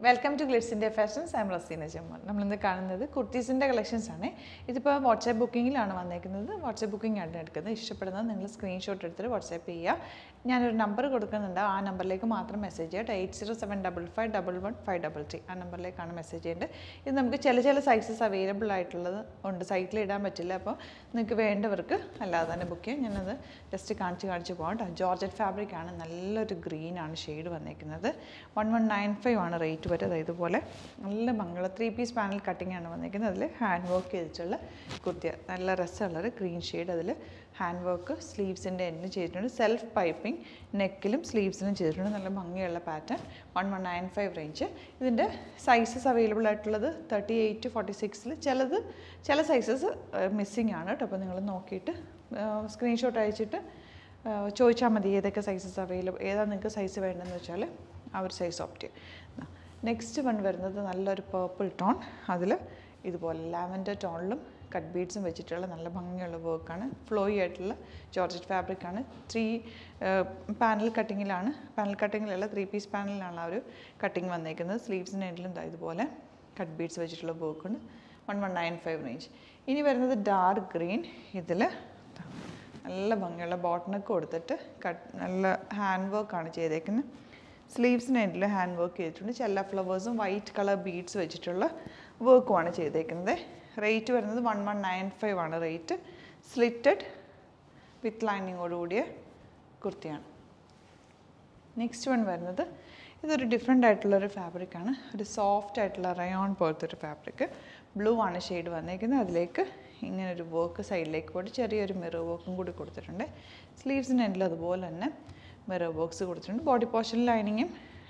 welcome to glitz India fashions I'm Razeena Jamal നമ്മളിന്ന് കാണുന്നത് കുർത്തീസിൻ്റെ collections ആണ് ഇതിപ്പോൾ വാട്സാപ്പ് ബുക്കിങ്ങിലാണ് വന്നേക്കുന്നത് വാട്സാപ്പ് ബുക്കിംഗ് ആണ് എടുക്കുന്നത് ഇഷ്ടപ്പെടുന്നത് നിങ്ങൾ സ്ക്രീൻഷോട്ട് എടുത്തിട്ട് വാട്സാപ്പ് ചെയ്യുക ഞാനൊരു നമ്പർ കൊടുക്കുന്നുണ്ട് ആ നമ്പറിലേക്ക് മാത്രം മെസ്സേജ് ചെയ്യട്ടെ eight zero seven double five double one five double three ആ നമ്പറിലേക്കാണ് മെസ്സേജ് ചെയ്യേണ്ടത് ഇത് നമുക്ക് ചില ചില സൈസസ് അവൈലബിൾ ആയിട്ടുള്ളത് ഉണ്ട് സൈറ്റിൽ ഇടാൻ പറ്റില്ല അപ്പോൾ നിങ്ങൾക്ക് വേണ്ടവർക്ക് അല്ലാതെ തന്നെ ബുക്ക് ചെയ്യാം ഞാനത് ജസ്റ്റ് കാണിച്ച് കാണിച്ച് പോകാം കേട്ടോ ജോർജറ്റ് ഫാബ്രിക് ആണ് നല്ലൊരു ഗ്രീൻ ആണ് ഷെയ്ഡ് വന്നേക്കുന്നത് വൺ വൺ നയൻ ഫൈവ് ആണ് റേറ്റ് വരുന്നത് ഇതുപോലെ നല്ല മംഗള ത്രീ പീസ് പാനൽ കട്ടിംഗ് ആണ് വന്നിരിക്കുന്നത് അതിൽ ഹാൻഡ് വർക്ക് ചെയ്തിട്ടുള്ള കുർത്തിയ നല്ല രസമുള്ളൊരു ഗ്രീൻ ഷെയ്ഡ് അതിൽ ഹാൻഡ് വർക്ക് സ്ലീവ്സിൻ്റെ എൻഡിൽ ചെയ്തിട്ടുണ്ട് സെൽഫ് പൈപ്പിംഗ് നെക്കിലും സ്ലീവ്സിലും ചെയ്തിട്ടുണ്ട് നല്ല ഭംഗിയുള്ള pattern one one nine five range ഇതിൻ്റെ സൈസസ് അവൈലബിൾ ആയിട്ടുള്ളത് തേർട്ടി എയ്റ്റ് ഫോർട്ടി സിക്സിൽ ചിലത് ചില സൈസസ് മിസ്സിങ് ആണ് കേട്ടോ അപ്പോൾ നിങ്ങൾ നോക്കിയിട്ട് സ്ക്രീൻഷോട്ട് അയച്ചിട്ട് ചോദിച്ചാൽ മതി ഏതൊക്കെ സൈസസ് അവൈലബിൾ ഏതാണ് നിങ്ങൾക്ക് സൈസ് വേണ്ടതെന്ന് വെച്ചാൽ ആ ഒരു സൈസ് ഓപ്റ്റ് ചെയ്യാം നെക്സ്റ്റ് വൺ വരുന്നത് നല്ലൊരു പേർപ്പിൾ ടോൺ അതിൽ ഇതുപോലെ ലാവൻഡർ ടോണിലും കട്ട് ബീഡ്സും വെച്ചിട്ടുള്ള നല്ല ഭംഗിയുള്ള വർക്കാണ് ഫ്ലോയി ആയിട്ടുള്ള ജോർജറ്റ് ഫാബ്രിക്കാണ് ത്രീ പാനൽ കട്ടിങ്ങിലാണ് പാനൽ കട്ടിങ്ങിലല്ല ത്രീ പീസ് പാനലിലാണ് ആ ഒരു കട്ടിങ് വന്നേക്കുന്നത് സ്ലീവ്സിൻ്റെ എൻഡിലും ദാ ഇതുപോലെ കട്ട് ബീഡ്സ് വെച്ചിട്ടുള്ള വർക്കുണ്ട് one one nine five range ഇനി വരുന്നത് ഡാർക്ക് ഗ്രീൻ ഇതിൽ നല്ല ഭംഗിയുള്ള ബോട്ടനൊക്കെ കൊടുത്തിട്ട് കട്ട് നല്ല ഹാൻഡ് വർക്കാണ് ചെയ്തേക്കുന്നത് സ്ലീവ്സിന് എൻഡിൽ ഹാൻഡ് വർക്ക് ചെയ്തിട്ടുണ്ട് ചില ഫ്ലവേഴ്സും വൈറ്റ് കളർ ബീഡ്സ് വെച്ചിട്ടുള്ള വർക്കുമാണ് ചെയ്തേക്കുന്നത് റേറ്റ് വരുന്നത് വൺ വൺ നയൻ ഫൈവ് ആണ് റേറ്റ് സ്ലിറ്റഡ് വിത്ത് ലൈനിങ്ങോടുകൂടിയ കുർത്തിയാണ് നെക്സ്റ്റ് വൺ വരുന്നത് ഇതൊരു ഡിഫറെൻ്റ് ആയിട്ടുള്ളൊരു ഫാബ്രിക്കാണ് ഒരു സോഫ്റ്റ് ആയിട്ടുള്ള റയോൺ പോലത്തെ ഒരു ഫാബ്രിക് ബ്ലൂ ആണ് ഷെയ്ഡ് വന്നേക്കുന്നത് അതിലേക്ക് ഇങ്ങനെ ഒരു വർക്ക് സൈഡിലേക്ക് പോയിട്ട് ചെറിയൊരു മിറർ വർക്കും കൂടി കൊടുത്തിട്ടുണ്ട് സ്ലീവ്സിന് എൻഡിൽ അതുപോലെ തന്നെ മിറർ ബോക്സ് കൊടുത്തിട്ടുണ്ട് ബോഡി പോർഷനിൽ ലൈനിങ്ങും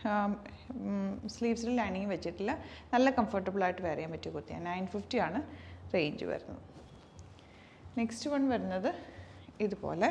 സ്ലീവ്സിൽ ലൈനിങ്ങും വെച്ചിട്ടില്ല നല്ല കംഫർട്ടബിൾ ആയിട്ട് വെയർ ചെയ്യാൻ പറ്റിയ കുർത്തിയാണ് നയൻ ഫിഫ്റ്റി ആണ് റേഞ്ച് വരുന്നത് നെക്സ്റ്റ് വൺ വരുന്നത് ഇതുപോലെ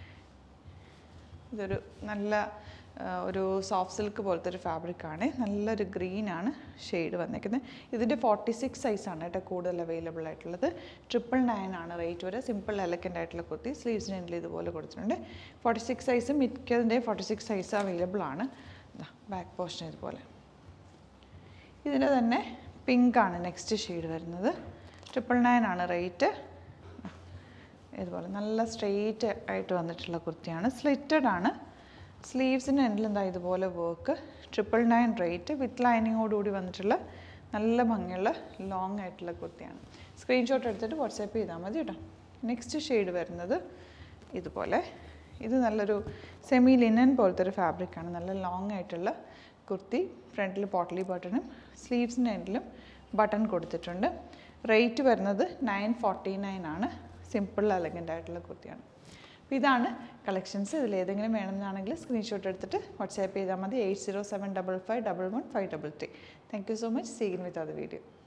ഇതൊരു നല്ല ആ, ഒരു സോഫ്റ്റ് സിൽക്ക് പോലത്തെ ഒരു ഫാബ്രിക്കാണ് നല്ലൊരു ഗ്രീനാണ് ഷെയ്ഡ് വന്നേക്കുന്നത് ഇതിൻ്റെ ഫോർട്ടി സിക്സ് സൈസാണ് കേട്ടോ കൂടുതൽ അവൈലബിൾ ആയിട്ടുള്ളത് ട്രിപ്പിൾ നയൻ ആണ് റേറ്റ് വരെ സിമ്പിൾ എലക്കൻ്റ് ആയിട്ടുള്ള കുർത്തി സ്ലീവ്സിന് എൻഡിൽ ഇതുപോലെ കൊടുത്തിട്ടുണ്ട് ഫോർട്ടി സിക്സ് സൈസ് മിക്കതിൻ്റെ ഫോർട്ടി സിക്സ് സൈസ് അവൈലബിൾ ആണ് ബാക്ക് പോർഷൻ ഇതുപോലെ ഇതിൻ്റെ തന്നെ പിങ്ക് ആണ് നെക്സ്റ്റ് ഷെയ്ഡ് വരുന്നത് ട്രിപ്പിൾ നയൻ ആണ് റേറ്റ് ഇതുപോലെ നല്ല സ്ട്രെയിറ്റ് ആയിട്ട് വന്നിട്ടുള്ള കുർത്തിയാണ് സ്ലിറ്റഡ് ആണ് സ്ലീവ്സിൻ്റെ എൻഡിൽ എന്താ ഇതുപോലെ work triple nine rate with ലൈനിങ്ങോടുകൂടി വന്നിട്ടുള്ള നല്ല ഭംഗിയുള്ള ലോങ് ആയിട്ടുള്ള കുർത്തിയാണ് സ്ക്രീൻഷോട്ട് എടുത്തിട്ട് വാട്സാപ്പ് ചെയ്താൽ മതി കേട്ടോ നെക്സ്റ്റ് ഷെയ്ഡ് വരുന്നത് ഇതുപോലെ ഇത് നല്ലൊരു സെമി ലിനൻ പോലത്തെ ഒരു ഫാബ്രിക്കാണ് നല്ല ലോങ് ആയിട്ടുള്ള കുർത്തി ഫ്രണ്ടിൽ പോട്ടലി ബട്ടണും സ്ലീവ്സിൻ്റെ എൻഡിലും ബട്ടൺ കൊടുത്തിട്ടുണ്ട് റേറ്റ് വരുന്നത് നയൻ ഫോർട്ടി നയൻ ആണ് സിമ്പിൾ എലഗൻ്റ് ആയിട്ടുള്ള കുർത്തിയാണ് അപ്പോൾ ഇതാണ് കളക്ഷൻസ് ഇതിൽ ഏതെങ്കിലും വേണമെന്നാണെങ്കിൽ സ്ക്രീൻഷോട്ട് എടുത്തിട്ട് വാട്സാപ്പ് ചെയ്താൽ മതി eight zero seven double five double one five double three thank you so much see with അത് വീഡിയോ